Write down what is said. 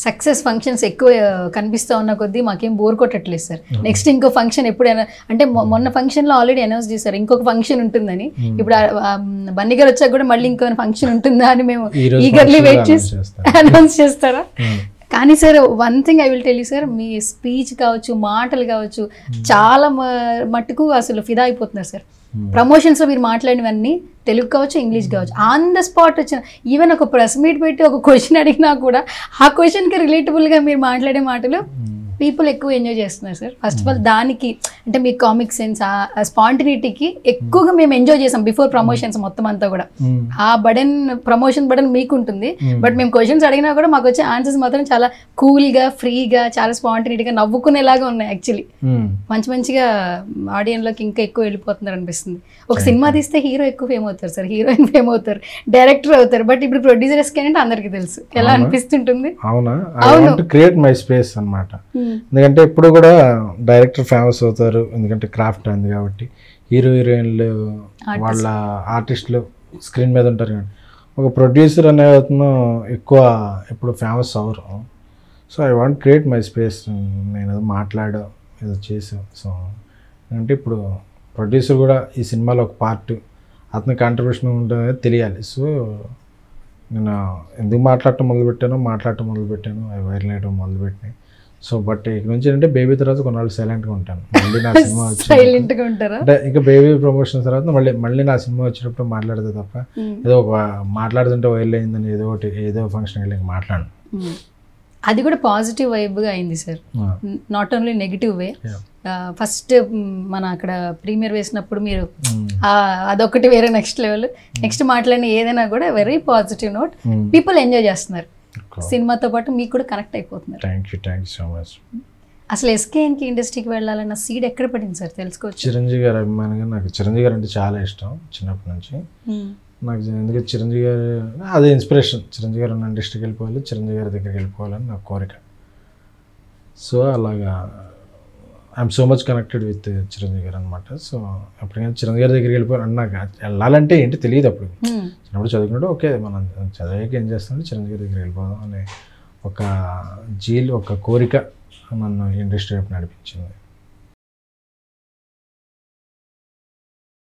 Success functions ఎక్కువ ఆ, కనిపిస్తా ఉన్న కొద్దీ మాకేం బోర్ కొట్టట్లేదు సార్ నెక్స్ట్ ఇంకో ఫంక్షన్ ఎప్పుడైనా అంటే మొ- మొన్న ఫంక్షన్ లో ఆల్రెడీ అనౌన్స్ చేశారు ఇంకొక ఫంక్షన్ ఉంటుందని ఇప్పుడు ఆ- ఆ, బన్నీ గారు వచ్చాక కూడా మళ్ళీ ఇంకో ఫంక్షన్ ఉంటుందా అని మేము ఈ రోజు ఈగర్లీ function వెయిట్ announce చేసి చేస్తారు. అనౌన్స్ చేస్తారా Hmm. కానీ sir one thing I will tell you sir మీ స్పీచ్ కావచ్చు మాటలు కావచ్చు చాలా మ- మట్టుకు అసలు ఫిదా అయిపోతున్నారు సార్ ప్రమోషన్స్ లో మీరు మాట్లాడినవన్నీ తెలుగు కావచ్చు ఇంగ్లీష్ కావచ్చు ఆన్ ద స్పాట్ వచ్చిన ఈవెన్ ఒక ప్రెస్ మీట్ పెట్టి ఒక క్వశ్చన్ అడిగినా కూడా ఆ క్వశ్చన్ కి రిలేటబుల్ గా మీరు మాట్లాడే మాటలు పీపుల్ ఎక్కువ ఎంజాయ్ చేస్తున్నారు సార్ ఫస్ట్ ఆఫ్ ఆల్ దానికి అంటే మీ కామిక్ సెన్స్ ఆ స్పాంటినిటీకి ఎక్కువగా మేము ఎంజాయ్ చేసాం బిఫోర్ ప్రమోషన్స్ మొత్తం అంతా కూడా Hmm. ఆ బడన్ ప్రమోషన్ బడన్ మీకు ఉంటుంది బట్ మేము క్వశ్చన్స్ అడిగినా కూడా మాకు వచ్చే ఆన్సర్స్ మాత్రం చాలా కూల్ గా ఫ్రీగా చాలా స్పాంటినిటీగా నవ్వుకునేలాగా ఉన్నాయి యాక్చువల్లీ Hmm. మంచి మంచిగా ఆడియన్స్ లోకి ఇంకా ఎక్కువ వెళ్ళిపోతున్నారు అనిపిస్తుంది ఒక సినిమా తీస్తే హీరో ఎక్కువ ఫేమ్ అవుతారు సార్ హీరోయిన్ ఫేమ్ అవుతారు డైరెక్టర్ అవుతారు బట్ ఇప్పుడు ప్రొడ్యూసర్స్ అంటే అందరికీ తెలుసు ఎలా అనిపిస్తుంటుంది అవునా ఐ అవును. వాంట్ క్రియేట్ మై స్పేస్ అన్నమాట ఎందుకంటే ఇప్పుడు కూడా డైరెక్టర్ ఫేమస్ అవుతారు ఎందుకంటే క్రాఫ్ట్ ఉంది కాబట్టి హీరో హీరోయిన్లు వాళ్ళ ఆర్టిస్టులు స్క్రీన్ మీద ఉంటారు కానీ ఒక ప్రొడ్యూసర్ అనే అతను ఎక్కువ ఇప్పుడు ఫేమస్ అవ్వరు so I want create my space నేను ఏదో మాట్లాడా ఏదో చేసాం సో అంటే ఇప్పుడు ప్రొడ్యూసర్ కూడా ఈ సినిమాలో ఒక పార్ట్ అతని కాంట్రిబ్యూషన్ ఉంటుందో తెలియాలి సో నేను ఎందుకు మాట్లాడటం మొదలుపెట్టానో మాట్లాడటం మొదలుపెట్టాను అవి వైరల్ అయ్యడం మొదలుపెట్టినాయి సో బట్ ఇక నుంచి అంటే బేబీ తర్వాత కొన్నాళ్ళు సైలెంట్గా ఉంటాను మళ్ళీ నా సినిమా వచ్చి సైలెంట్ గా ఉంటారా అంటే ఇంకా బేబీ ప్రమోషన్ తర్వాత మళ్ళీ మళ్ళీ నా సినిమా వచ్చినప్పుడు మాట్లాడితే తప్ప Hmm. ఏదో ఒక మాట్లాడుతుంటే వైరల్ అయిందని ఏదో ఒకటి ఏదో ఫంక్షన్ వెళ్ళి మాట్లాడు Hmm. అది కూడా పాజిటివ్ వైబ్గా అయింది sir not only negative way first మన అక్కడ ప్రీమియర్ వేసినప్పుడు మీరు ఆ, అదొకటి వేరే నెక్స్ట్ లెవెల్ నెక్స్ట్ మాట్లాడిన ఏదైనా కూడా very positive note people enjoy చేస్తున్నారు సినిమాతో పాటు మీకు కూడా కనెక్ట్ అయిపోతున్నారు thank you thank you so much అసలు ఎస్కేఎన్కి ఇండస్ట్రీకి వెళ్ళాలన్న సీడ్ ఎక్కడ పడింది సార్ తెలుసుకోవచ్చు చిరంజీవి గారి అభిమానిగా నాకు చిరంజీవి గారు అంటే చాలా ఇష్టం చిన్నప్పటి నుంచి Hmm. నాకు ఎందుకంటే చిరంజీవి గారు అదే ఇన్స్పిరేషన్ చిరంజీవి గారు ఉన్న ఇండస్ట్రీకి వెళ్ళిపోవాలి చిరంజీవి గారి దగ్గరికి వెళ్ళిపోవాలని నా కోరిక సో అలాగా I'm so much connected with Chiranjeevi garu అనమాట సో ఎప్పటికైనా చిరంజీవి గారి దగ్గరికి వెళ్ళిపోవాలి నాకు వెళ్ళాలంటే ఏంటి తెలియదు అప్పుడు Hmm. చిన్నప్పుడు చదువుకుంటే ఓకే మనం చదివాక ఏం చేస్తామంటే చిరంజీవి గారి దగ్గరికి వెళ్ళిపోదాం అనే ఒక జీల్ ఒక కోరిక నన్ను ఇండస్ట్రీ వైపు నడిపించింది